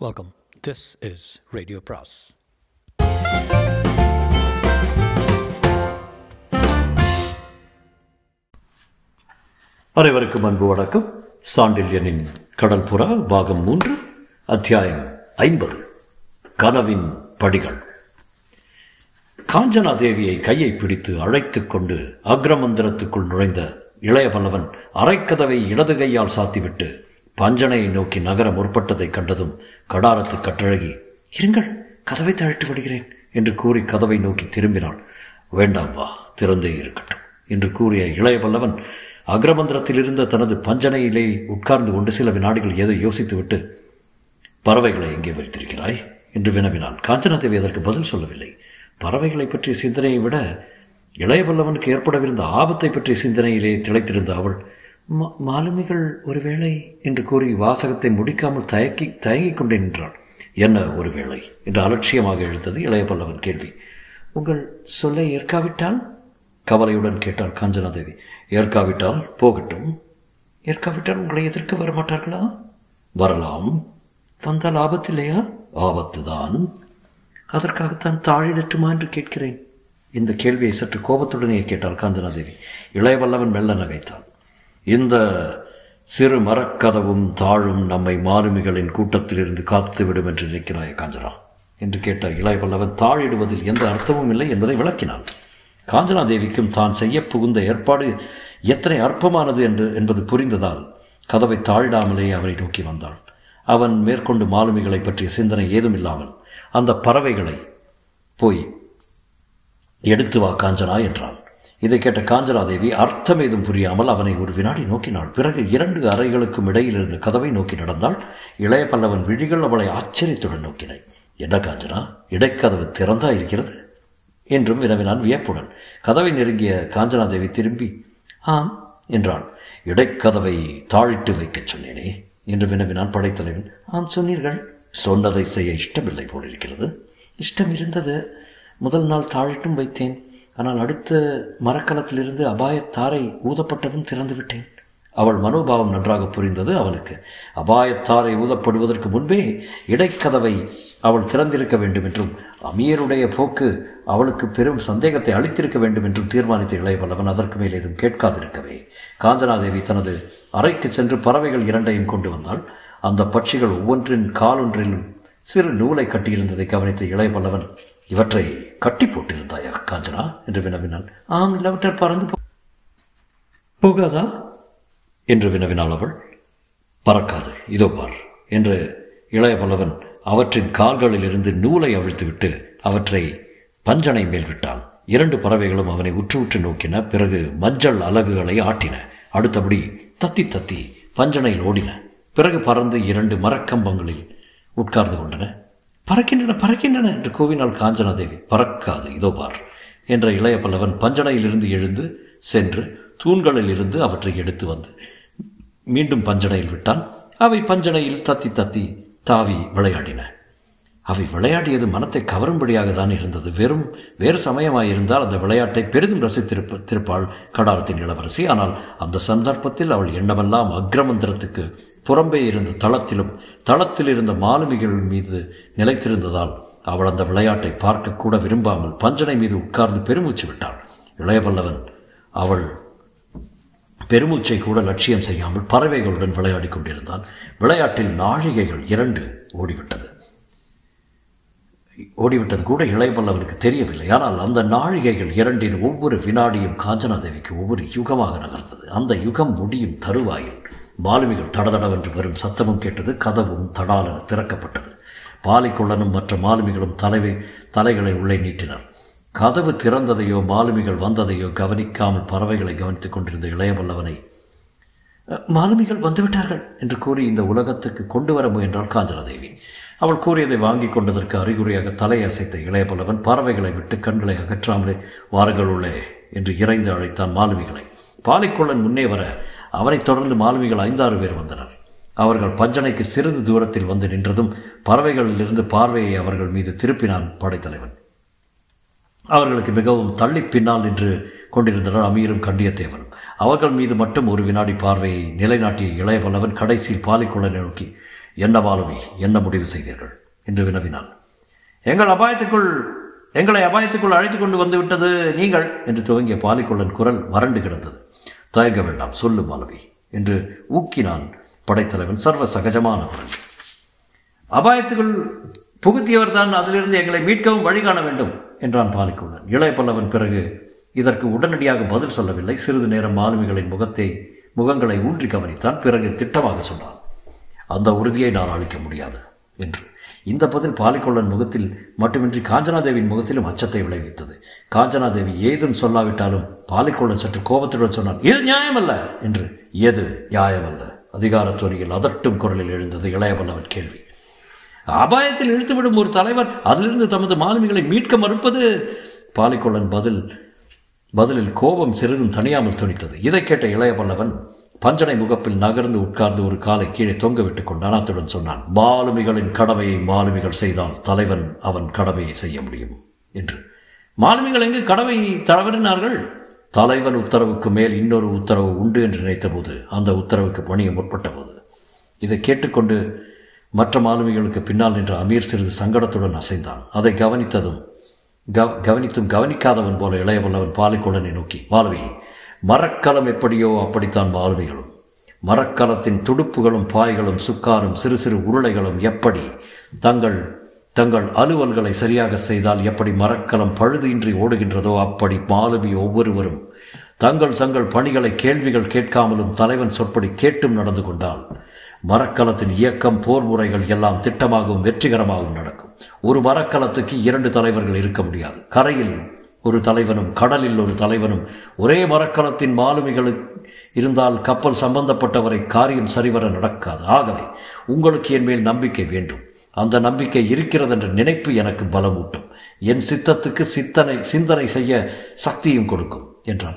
Welcome. This is Radio Pras. அனைவருக்கும் அன்பு வணக்கம் சாண்டில்யனின் கடல் புறா பாகம் மூன்று அத்தியாயம் ஐம்பது கனவின் படிகள் காஞ்சனா தேவியை கையை பிடித்து அழைத்துக் கொண்டு அக்ரமந்திரத்துக்குள் நுழைந்த இளைய பல்லவன் அரைக்கதவை இடது கையால் சாத்திவிட்டு பஞ்சனையை நோக்கி நகர முற்பட்டதை கண்டதும் கடாரத்து கட்டழகி இருங்கள் கதவை தழைத்து விடுகிறேன் என்று கூறி கதவை நோக்கி திரும்பினாள் வேண்டாம் வா திறந்தே இருக்கட்டும் என்று கூறிய இளைய பல்லவன் அக்ரமந்திரத்தில் இருந்த தனது பஞ்சனையிலே உட்கார்ந்து கொண்டு சில வினாடிகள் ஏதோ யோசித்துவிட்டு பறவைகளை எங்கே வைத்திருக்கிறாய் என்று வினவினான் காஞ்சனாதேவி அதற்கு பதில் சொல்லவில்லை பறவைகளை பற்றிய சிந்தனையை விட இளையவல்லவனுக்கு ஏற்படவிருந்த ஆபத்தை பற்றிய சிந்தனையிலே திளைத்திருந்த அவள் "மா- மாலுமிகள் ஒருவேளை என்று கூறி வாசகத்தை முடிக்காமல் தயக்கி தயங்கிக் கொண்டே நின்றாள் என்ன ஒருவேளை என்று அலட்சியமாக எழுந்தது இளையபல்லவன் கேள்வி உங்கள் சொல்லை ஏற்காவிட்டால் கவலையுடன் கேட்டாள் காஞ்சனாதேவி ஏற்காவிட்டால் போகட்டும் ஏற்காவிட்டால் உங்களை எதிர்க்க வரமாட்டார்களா வரலாம் வந்தால் ஆபத்தில்லையா ஆபத்துதான் அதற்காகத்தான் தாழிடட்டுமா என்று கேட்கிறேன் இந்த கேள்வியை சற்று கோபத்துடனே கேட்டாள் காஞ்சனாதேவி இளையவல்லவன் மெல்ல நகைத்தான் இந்த சிறு மரக்கதவும் தாழும் நம்மை மாலுமிகளின் கூட்டத்திலிருந்து காத்துவிடும் என்று நினைக்கிறாய் காஞ்சனா என்று கேட்ட இளையவல்லவன் தாழிடுவதில் எந்த அர்த்தமும் இல்லை என்பதை விளக்கினான் காஞ்சனாதேவிக்கும் தான் செய்ய புகுந்த ஏற்பாடு எத்தனை அற்பமானது என்று என்பது புரிந்ததால் கதவை தாழிடாமலே அவரை நோக்கி வந்தாள் அவன் மேற்கொண்டு மாலுமிகளை பற்றிய சிந்தனை ஏதும் இல்லாமல் அந்த பறவைகளை போய் எடுத்து வா காஞ்சனா என்றான் இதை கேட்ட காஞ்சனாதேவி அர்த்தம் ஏதும் புரியாமல் அவனை ஒரு வினாடி நோக்கினாள் பிறகு இரண்டு அறைகளுக்கும் இடையில் இருந்த கதவை நோக்கி நடந்தாள் இளைய பல்லவன் விழிகள் அவளை ஆச்சரியத்துடன் நோக்கின என்ன காஞ்சனா இடைக்கதவு திறந்தா இருக்கிறது என்றும் வினவினான் வியப்புடன் கதவை நெருங்கிய காஞ்சனாதேவி திரும்பி ஆம் என்றாள் இடைக்கதவை தாழிட்டு வைக்கச் சொன்னேனே என்று வினவினான் படைத்தலைவன் ஆம் சொன்னீர்கள் சொன்னதை செய்ய இஷ்டமில்லை போலிருக்கிறது இஷ்டம் இருந்தது முதல் நாள் தாழிட்டும் வைத்தேன் ஆனால் அடுத்த மரக்கலத்திலிருந்து அபாயத்தாரை ஊதப்பட்டதும் திறந்து விட்டேன் அவள் மனோபாவம் நன்றாக புரிந்தது அவனுக்கு அபாயத்தாரை ஊதப்படுவதற்கு முன்பே இடைக்கதவை அவள் திறந்திருக்க வேண்டும் என்றும் அமீருடைய போக்கு அவளுக்கு பெரும் சந்தேகத்தை அளித்திருக்க வேண்டும் என்றும் தீர்மானித்த இளையவல்லவன் அதற்கு மேல் ஏதும் கேட்காதிருக்கவே காஞ்சனாதேவி தனது அறைக்கு சென்று பறவைகள் இரண்டையும் கொண்டு வந்தாள் அந்த பட்சிகள் ஒவ்வொன்றின் காலொன்றிலும் சிறு நூலை கட்டியிருந்ததை கவனித்த இளையவல்லவன் இவற்றை கட்டி போட்டிருந்தாயா காஞ்சனா என்று வினவினான் ஆம் இல்லாவிட்டால் பறந்து போ- போகாதா என்று வினவினாள் அவள் பறக்காது இதோ பார் என்று இளைய பல்லவன் அவற்றின் கால்களில் இருந்து நூலை அவிழ்த்துவிட்டு அவற்றை பஞ்சனை மேல் விட்டான் இரண்டு பறவைகளும் அவனை உற்று உற்று நோக்கின பிறகு மஞ்சள் அலகுகளை ஆட்டின அடுத்தபடி தத்தி தத்தி பஞ்சனையில் ஓடின பிறகு பறந்து இரண்டு மரக்கம்பங்களில் உட்கார்ந்து கொண்டன பறக்கின்றன பறக்கின்றன என்று கூவினாள் காஞ்சனாதேவி பறக்காது இதோ பார் என்ற இளைய பல்லவன் பஞ்சனையிலிருந்து எழுந்து சென்று தூண்களில் இருந்து அவற்றை எடுத்து வந்து மீண்டும் பஞ்சனையில் விட்டான் அவை பஞ்சனையில் தத்தி தத்தி தாவி விளையாடின அவை விளையாடியது மனத்தை கவரும்படியாக தான் இருந்தது வெறும் வேறு சமயமாயிருந்தால் அந்த விளையாட்டை பெரிதும் ரசித்திருப்ப திருப்பாள் கடாரத்தின் இளவரசி ஆனால் அந்த சந்தர்ப்பத்தில் அவள் எண்ணமெல்லாம் அக்ரமந்திரத்துக்கு புறம்பே இருந்த தளத்திலும் தளத்தில் இருந்த மாலுமிகள் மீது நிலைத்திருந்ததால் அவள் அந்த விளையாட்டை பார்க்க கூட விரும்பாமல் பஞ்சனை மீது உட்கார்ந்து பெருமூச்சு விட்டாள் இளையவல்லவன் அவள் பெருமூச்சை கூட லட்சியம் செய்யாமல் பறவைகளுடன் விளையாடி கொண்டிருந்தான் விளையாட்டில் நாழிகைகள் இரண்டு ஓடிவிட்டது ஓடிவிட்டது கூட இளையபல்லவனுக்கு தெரியவில்லை ஆனால் அந்த நாழிகைகள் இரண்டின் ஒவ்வொரு வினாடியும் காஞ்சனாதேவிக்கு ஒவ்வொரு யுகமாக நகர்ந்தது அந்த யுகம் முடியும் தருவாயில் மாலுமிகள் தடதடவென்று வரும் சத்தமும் கேட்டது கதவும் தடாலென திறக்கப்பட்டது பாலிக்குள்ளனும் மற்ற மாலுமிகளும் தலைவை தலைகளை உள்ளே நீட்டினர் கதவு திறந்ததையோ மாலுமிகள் வந்ததையோ கவனிக்காமல் பறவைகளை கவனித்துக் கொண்டிருந்த இளையவல்லவனை மாலுமிகள் வந்துவிட்டார்கள் என்று கூறி இந்த உலகத்துக்கு கொண்டு வர முயன்றாள் காஞ்சனாதேவி அவள் கூறியதை வாங்கி கொண்டதற்கு அறிகுறியாக தலையசைத்த இளையபல்லவன் பறவைகளை விட்டு கண்களை அகற்றாமலே வாருங்கள் உள்ளே என்று இறைந்து அழைத்தான் மாலுமிகளை பாலிக்கொள்ளன் முன்னே வர அவனைத் தொடர்ந்து மாலுமிகள் ஐந்தாறு பேர் வந்தனர் அவர்கள் பஞ்சனைக்கு சிறிது தூரத்தில் வந்து நின்றதும் பறவைகளிலிருந்து பார்வையை அவர்கள் மீது திருப்பினான் படைத்தலைவன் அவர்களுக்கு மிகவும் தள்ளி பின்னால் நின்று கொண்டிருந்தனர் அமீரும் கண்டியத்தேவனும் அவர்கள் மீது மட்டும் ஒரு வினாடி பார்வையை நிலைநாட்டிய இளைய பல்லவன் கடைசியில் பாலிக்குள்ளனை நோக்கி என்ன மாலுமி என்ன முடிவு செய்தீர்கள் என்று வினவினான் எங்கள் அபாயத்துக்குள் எங்களை அபாயத்துக்குள் அழைத்து கொண்டு வந்து விட்டது நீங்கள் என்று துவங்கிய பாலிக்கொள்ளன் குரல் வறண்டு கிடந்தது தயங்க வேண்டாம் சொல்லு மாலவி என்று ஊக்கினான் படைத்தலைவன் சர்வ சகஜமான குரல் அபாயத்துக்குள் புகுத்தியவர் தான் அதிலிருந்து எங்களை மீட்கவும் வழி காண வேண்டும் என்றான் பாலிக்கொள்ளன் இளைய பல்லவன் பிறகு இதற்கு உடனடியாக பதில் சொல்லவில்லை சிறிது நேரம் மாலுமிகளின் முகத்தை முகங்களை ஊன்றி கவனித்தான் பிறகு திட்டமாக சொன்னான் அந்த உறுதியை நான் அளிக்க முடியாது என்று இந்த பதில் பாலிக்கொள்ளன் முகத்தில் மட்டுமின்றி காஞ்சனாதேவியின் முகத்திலும் அச்சத்தை விளைவித்தது காஞ்சனாதேவி ஏதும் சொல்லாவிட்டாலும் பாலிக்கொள்ளன் சற்று கோபத்துடன் சொன்னான் இது நியாயமல்ல என்று எது நியாயமல்ல அதிகாரத்துவரியில் அதட்டும் குரலில் எழுந்தது இளையவல்லவன் கேள்வி அபாயத்தில் இழுத்துவிடும் ஒரு தலைவர் அதிலிருந்து தமது மாலுமிகளை மீட்க மறுப்பது பாலிக்கொள்ளன் பதில் பதிலில் கோபம் சிறிதும் தனியாமல் துணித்தது இதை கேட்ட இளைய பல்லவன் பஞ்சனை முகப்பில் நகர்ந்து உட்கார்ந்து ஒரு காலை கீழே தொங்க விட்டுக் கொண்டு அனாத்துடன் சொன்னான் மாலுமிகளின் கடமையை மாலுமிகள் செய்தால் தலைவன் அவன் கடமையை செய்ய முடியும் என்று மாலுமிகள் எங்கு கடமை தவறினார்கள் தலைவன் உத்தரவுக்கு மேல் இன்னொரு உத்தரவு உண்டு என்று நினைத்தபோது அந்த உத்தரவுக்கு பணிய முற்பட்ட போது இதை கேட்டுக்கொண்டு மற்ற மாலுமிகளுக்கு பின்னால் நின்ற அமீர் சிறிது சங்கடத்துடன் அசைந்தான் அதை கவனித்ததும் கவ கவனித்தும் கவனிக்காதவன் போல இளையவல்லவன் பாலிக்கொள்ளனை நோக்கி மாலுமி மரக்கலம் எப்படியோ அப்படித்தான் மாலுமிகளும் மரக்கலத்தின் துடுப்புகளும் பாய்களும் சுக்காரும் சிறு சிறு உருளைகளும் எப்படி தங்கள் தங்கள் அலுவல்களை சரியாக செய்தால் எப்படி மரக்கலம் பழுதின்றி ஓடுகின்றதோ அப்படி மாலுமி ஒவ்வொருவரும் தங்கள் தங்கள் பணிகளை கேள்விகள் கேட்காமலும் தலைவன் சொற்படி கேட்டும் நடந்து கொண்டால் மரக்கலத்தின் இயக்கம் போர் முறைகள் எல்லாம் திட்டமாகவும் வெற்றிகரமாகவும் நடக்கும் ஒரு மரக்கலத்துக்கு இரண்டு தலைவர்கள் இருக்க முடியாது கரையில் ஒரு தலைவனும் கடலில் ஒரு தலைவனும் ஒரே மரக்கலத்தின் மாலுமிகள் இருந்தால் கப்பல் சம்பந்தப்பட்டவரை காரியம் சரிவர நடக்காது ஆகவே உங்களுக்கு என் மேல் நம்பிக்கை வேண்டும் அந்த நம்பிக்கை இருக்கிறது என்ற நினைப்பு எனக்கு பலமூட்டும் என் சித்தத்துக்கு சித்தனை சிந்தனை செய்ய சக்தியும் கொடுக்கும் என்றான்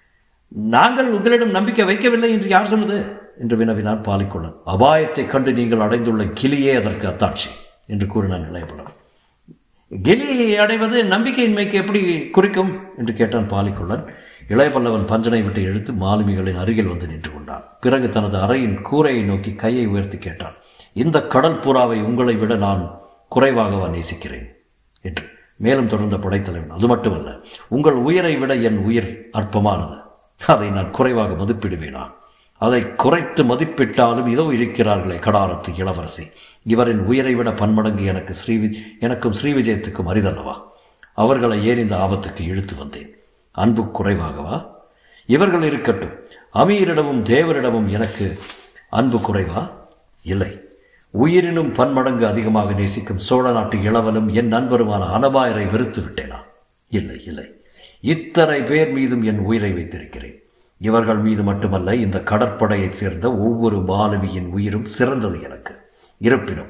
நாங்கள் உங்களிடம் நம்பிக்கை வைக்கவில்லை என்று யார் சொன்னது என்று வினவினான் பாலிக்கொள்ளன் அபாயத்தைக் கண்டு நீங்கள் அடைந்துள்ள கிளியே அதற்கு அத்தாட்சி என்று கூறினான் இளையபுலன் கிளி அடைவது நம்பிக்கையின்மைக்கு எப்படி குறிக்கும் என்று கேட்டான் பாலிக்கொள்ளன் இளையபல்லவன் பஞ்சனை விட்டு எழுத்து மாலுமிகளின் அருகில் வந்து நின்று கொண்டான் பிறகு தனது அறையின் கூரையை நோக்கி கையை உயர்த்தி கேட்டான் இந்த கடல் புறாவை உங்களை விட நான் குறைவாகவா நேசிக்கிறேன் என்று மேலும் தொடர்ந்த படைத்தலைவன் அது மட்டுமல்ல உங்கள் உயிரை விட என் உயிர் அற்பமானது அதை நான் குறைவாக மதிப்பிடுவேனா அதை குறைத்து மதிப்பிட்டாலும் இதோ இருக்கிறார்களே கடாரத்து இளவரசி இவரின் உயிரை விட பன்மடங்கு எனக்கு ஸ்ரீவி எனக்கும் ஸ்ரீவிஜயத்துக்கும் அரிதல்லவா அவர்களை ஏன் இந்த ஆபத்துக்கு இழுத்து வந்தேன் அன்பு குறைவாகவா இவர்கள் இருக்கட்டும் அமீரிடமும் தேவரிடமும் எனக்கு அன்பு குறைவா இல்லை உயிரினும் பன்மடங்கு அதிகமாக நேசிக்கும் சோழ நாட்டு இளவலும் என் நண்பருமான அனபாயரை வெறுத்து விட்டேனா இல்லை இல்லை இத்தனை பேர் மீதும் என் உயிரை வைத்திருக்கிறேன் இவர்கள் மீது மட்டுமல்ல இந்த கடற்படையைச் சேர்ந்த ஒவ்வொரு மாலுமியின் உயிரும் சிறந்தது எனக்கு இருப்பினும்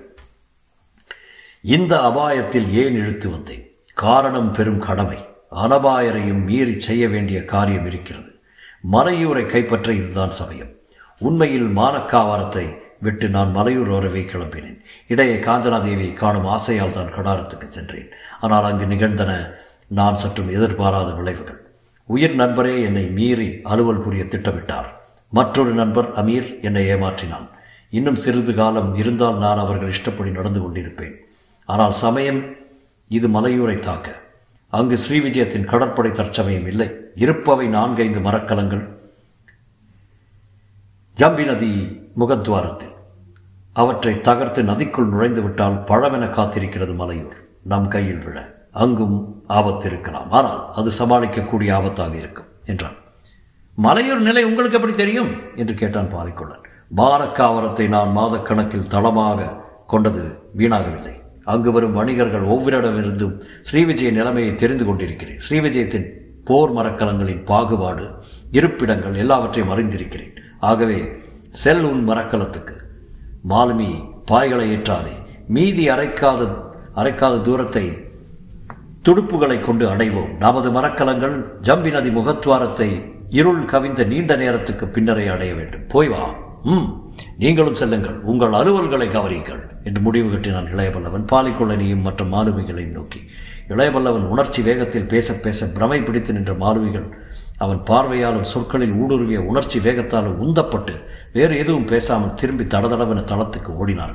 இந்த அபாயத்தில் ஏன் இழுத்து வந்தேன் காரணம் பெரும் கடமை அனபாயரையும் மீறி செய்ய வேண்டிய காரியம் இருக்கிறது மலையூரை கைப்பற்ற இதுதான் சமயம் உண்மையில் மானக்காவாரத்தை விட்டு நான் மலையூர் வரவே கிளம்பினேன் இடையே காஞ்சனாதேவியை காணும் ஆசையால் தான் கடாரத்துக்கு சென்றேன் ஆனால் அங்கு நிகழ்ந்தன நான் சற்றும் எதிர்பாராத விளைவுகள் உயிர் நண்பரே என்னை மீறி அலுவல் புரிய திட்டமிட்டார் மற்றொரு நண்பர் அமீர் என்னை ஏமாற்றினான் இன்னும் சிறிது காலம் இருந்தால் நான் அவர்கள் இஷ்டப்படி நடந்து கொண்டிருப்பேன் ஆனால் சமயம் இது மலையூரை தாக்க அங்கு ஸ்ரீவிஜயத்தின் கடற்படை தற்சமயம் இல்லை இருப்பவை நான்கைந்து மரக்கலங்கள் ஜம்பி நதி முகத்வாரத்தில் அவற்றை தகர்த்து நதிக்குள் நுழைந்து விட்டால் பழமென காத்திருக்கிறது மலையூர் நம் கையில் விழ அங்கும் ஆபத்து இருக்கலாம் ஆனால் அது சமாளிக்கக்கூடிய ஆபத்தாக இருக்கும் என்றான் மலையூர் நிலை உங்களுக்கு எப்படி தெரியும் என்று கேட்டான் பாலிக்கொள்ளன் மானக்காவரத்தை நான் மாதக்கணக்கில் தளமாக கொண்டது வீணாகவில்லை அங்கு வரும் வணிகர்கள் ஒவ்வொருடமிருந்தும் ஸ்ரீவிஜய நிலைமையை தெரிந்து கொண்டிருக்கிறேன் ஸ்ரீவிஜயத்தின் போர் மரக்கலங்களின் பாகுபாடு இருப்பிடங்கள் எல்லாவற்றையும் அறிந்திருக்கிறேன் ஆகவே செல் உன் மரக்கலத்துக்கு மாலுமி பாய்களை ஏற்றாதே மீதி அரைக்காத அரைக்காத தூரத்தை துடுப்புகளை கொண்டு அடைவோம் நமது மரக்கலங்கள் ஜம்பி நதி முகத்வாரத்தை இருள் கவிந்த நீண்ட நேரத்துக்கு பின்னரே அடைய வேண்டும் போய் வா ம் நீங்களும் செல்லுங்கள் உங்கள் அலுவல்களை கவனியுங்கள் என்று முடிவு கட்டினான் இளையபல்லவன் பாலிக்கொள்ளனையும் மற்ற மாலுமிகளையும் நோக்கி இளையபல்லவன் உணர்ச்சி வேகத்தில் பேச பேச பிரமை பிடித்து நின்ற மாலுமிகள் அவன் பார்வையாலும் சொற்களில் ஊடுருவிய உணர்ச்சி வேகத்தாலும் உந்தப்பட்டு வேறு எதுவும் பேசாமல் திரும்பி தடதடவென தளத்துக்கு ஓடினார்கள்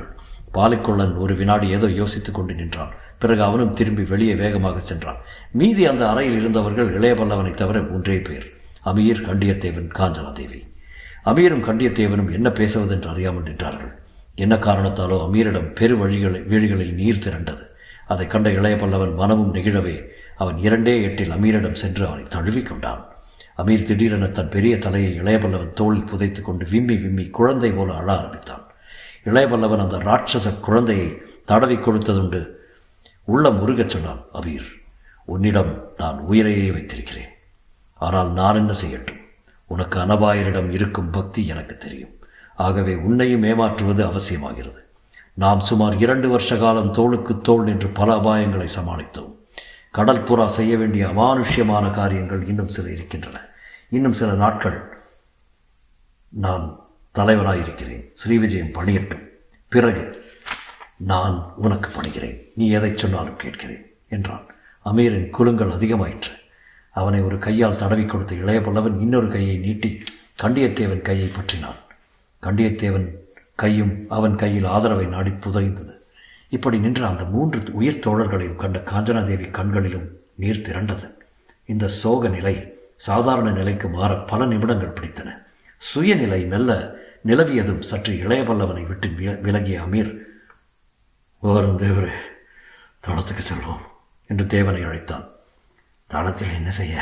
பாலிக்கொள்ளன் ஒரு வினாடி ஏதோ யோசித்துக் கொண்டு நின்றான் பிறகு அவனும் திரும்பி வெளியே வேகமாக சென்றான் மீதி அந்த அறையில் இருந்தவர்கள் இளையபல்லவனை தவிர மூன்றே பேர் அமீர் கண்டியத்தேவன் காஞ்சனாதேவி அமீரும் கண்டியத்தேவனும் என்ன பேசுவதென்று அறியாமல் நின்றார்கள் என்ன காரணத்தாலோ அமீரிடம் பெரு வழிகளில் வீழிகளில் நீர் திரண்டது அதை கண்ட இளைய பல்லவன் மனமும் நெகிழவே அவன் இரண்டே எட்டில் அமீரிடம் சென்று அவனை தழுவி கொண்டான் அமீர் திடீரென தன் பெரிய தலையை இளையபல்லவன் தோளில் புதைத்து கொண்டு விம்மி விம்மி குழந்தை போல அழ ஆரம்பித்தான் இளையபல்லவன் அந்த ராட்சச குழந்தையை தடவி கொடுத்ததுண்டு உள்ள முருகச் சொன்னான் அமீர் உன்னிடம் நான் உயிரையே வைத்திருக்கிறேன் ஆனால் நான் என்ன செய்யட்டும் உனக்கு அனபாயரிடம் இருக்கும் பக்தி எனக்கு தெரியும் ஆகவே உன்னையும் ஏமாற்றுவது அவசியமாகிறது நாம் சுமார் இரண்டு வருஷ காலம் தோளுக்கு தோள் நின்று பல அபாயங்களை சமாளித்தோம் கடல் புறா செய்ய வேண்டிய அமானுஷ்யமான காரியங்கள் இன்னும் சில இருக்கின்றன இன்னும் சில நாட்கள் நான் தலைவராயிருக்கிறேன் ஸ்ரீவிஜயம் பணியட்டும் பிறகு நான் உனக்கு பணிகிறேன் நீ எதை சொன்னாலும் கேட்கிறேன் என்றான் அமீரின் குலுங்கள் அதிகமாயிற்று அவனை ஒரு கையால் தடவி கொடுத்த இளைய பல்லவன் இன்னொரு கையை நீட்டி கண்டியத்தேவன் கையை பற்றினான் கண்டியத்தேவன் கையும் அவன் கையில் ஆதரவை நாடி புதைந்தது இப்படி நின்ற அந்த மூன்று உயிர் தோழர்களையும் கண்ட காஞ்சனாதேவி கண்களிலும் நீர் திரண்டது இந்த சோக நிலை சாதாரண நிலைக்கு மாற பல நிமிடங்கள் பிடித்தன சுயநிலை மெல்ல நிலவியதும் சற்று இளைய பல்லவனை விட்டு விலகிய அமீர் வரும் தேவரே தளத்துக்கு செல்வோம் என்று தேவனை அழைத்தான் தளத்தில் என்ன செய்ய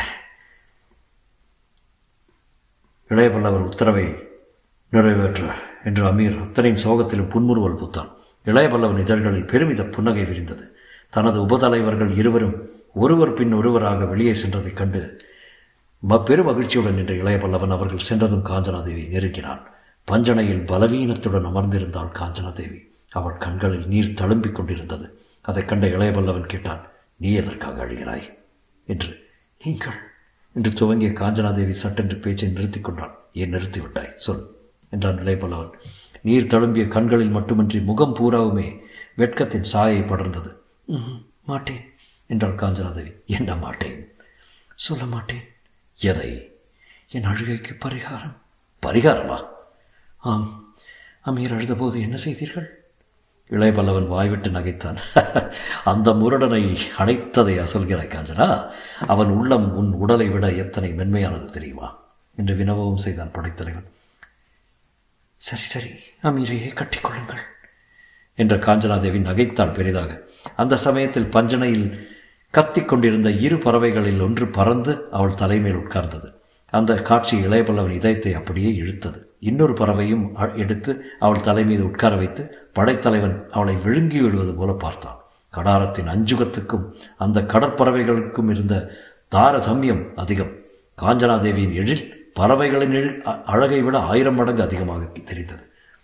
இளையபல்லவர் உத்தரவை நிறைவேற்ற என்று அமீர் அத்தனையும் சோகத்திலும் புன்முறுவல் பூத்தான் இளையபல்லவன் இதழ்களில் பெருமித புன்னகை விரிந்தது தனது உபதலைவர்கள் இருவரும் ஒருவர் பின் ஒருவராக வெளியே சென்றதைக் கண்டு ம பெரு மகிழ்ச்சியுடன் நின்ற இளையபல்லவன் அவர்கள் சென்றதும் காஞ்சனாதேவி நெருங்கினான் பஞ்சனையில் பலவீனத்துடன் அமர்ந்திருந்தாள் காஞ்சனாதேவி அவள் கண்களில் நீர் தழும்பிக் கொண்டிருந்தது அதைக் கண்ட இளையபல்லவன் கேட்டான் நீ எதற்காக அழுகிறாய் என்று நீங்கள் என்று துவங்கிய காஞ்சனாதேவி சட்டென்று பேச்சை நிறுத்திக் கொண்டாள் ஏன் நிறுத்திவிட்டாய் சொல் என்றான் இளையபல்லவன் நீர் தழும்பிய கண்களில் மட்டுமின்றி முகம் பூராவுமே வெட்கத்தின் சாயை படர்ந்தது மாட்டேன் என்றாள் காஞ்சனாதேவி என்ன மாட்டேன் சொல்ல மாட்டேன் எதை என் அழுகைக்கு பரிகாரம் பரிகாரமா ஆம் அமீர் அழுதபோது என்ன செய்தீர்கள் இளையபல்லவன் வாய்விட்டு நகைத்தான் அந்த முரடனை அணைத்ததையா சொல்கிறாய் காஞ்சனா அவன் உள்ளம் உன் உடலை விட எத்தனை மென்மையானது தெரியுமா என்று வினவவும் செய்தான் படைத்தலைவன் சரி சரி அமீரையே கட்டிக்கொள்ளுங்கள் என்ற காஞ்சனாதேவி நகைத்தாள் பெரிதாக அந்த சமயத்தில் பஞ்சனையில் கத்திக் கொண்டிருந்த இரு பறவைகளில் ஒன்று பறந்து அவள் தலைமையில் உட்கார்ந்தது அந்த காட்சி இளையபல்லவன் இதயத்தை அப்படியே இழுத்தது இன்னொரு பறவையும் எடுத்து அவள் தலை மீது உட்கார வைத்து படைத்தலைவன் அவளை விழுங்கி விடுவது போல பார்த்தான் கடாரத்தின் அஞ்சுகத்துக்கும் அந்த கடற்பறவைகளுக்கும் இருந்த தாரதமியம் அதிகம் காஞ்சனாதேவியின் எழில் பறவைகளின் எழில் அழகை விட ஆயிரம் மடங்கு அதிகமாக தெரிந்தது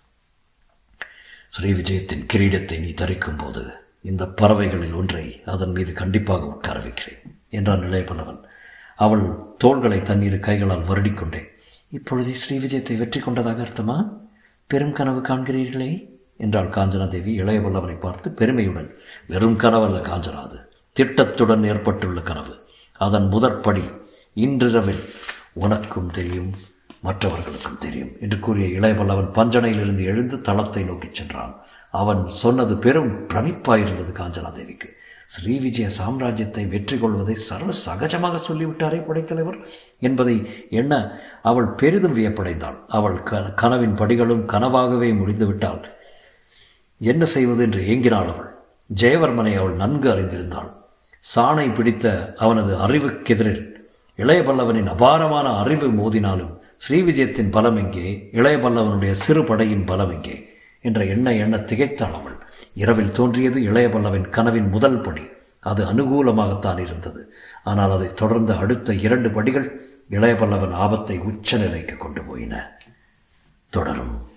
ஸ்ரீ விஜயத்தின் கிரீடத்தை நீ தரிக்கும் போது இந்த பறவைகளில் ஒன்றை அதன் மீது கண்டிப்பாக உட்கார வைக்கிறேன் என்றான் இளையபல்லவன் அவள் தோள்களை தண்ணீர் கைகளால் வருடிக்கொண்டே இப்பொழுதே ஸ்ரீ விஜயத்தை வெற்றி கொண்டதாக அர்த்தமா பெரும் கனவு காண்கிறீர்களே என்றாள் காஞ்சனாதேவி இளையவல்லவனை பார்த்து பெருமையுடன் வெறும் கனவல்ல காஞ்சனாது திட்டத்துடன் ஏற்பட்டுள்ள கனவு அதன் முதற்படி இன்றிரவில் உனக்கும் தெரியும் மற்றவர்களுக்கும் தெரியும் என்று கூறிய இளையவல்லவன் பஞ்சனையிலிருந்து எழுந்து தளத்தை நோக்கிச் சென்றான் அவன் சொன்னது பெரும் பிரமிப்பாயிருந்தது காஞ்சனாதேவிக்கு ஸ்ரீ விஜய சாம்ராஜ்யத்தை வெற்றி கொள்வதை சர்வ சகஜமாக சொல்லிவிட்டாரே படைத்தலைவர் என்பதை எண்ண அவள் பெரிதும் வியப்படைந்தாள் அவள் க கனவின் படிகளும் கனவாகவே முடிந்துவிட்டாள் என்ன செய்வது என்று ஏங்கினாள் அவள் ஜெயவர்மனை அவள் நன்கு அறிந்திருந்தாள் சாணை பிடித்த அவனது அறிவுக்கெதிரில் இளையபல்லவனின் அபாரமான அறிவு மோதினாலும் ஸ்ரீவிஜயத்தின் பலம் எங்கே இளையபல்லவனுடைய சிறு படையின் பலம் எங்கே என்ற எண்ண எண்ண திகைத்தாள் அவள் இரவில் தோன்றியது இளையபல்லவின் கனவின் முதல் படி அது அனுகூலமாகத்தான் இருந்தது ஆனால் அதை தொடர்ந்து அடுத்த இரண்டு படிகள் இளையபல்லவன் ஆபத்தை உச்ச நிலைக்கு கொண்டு போயின தொடரும்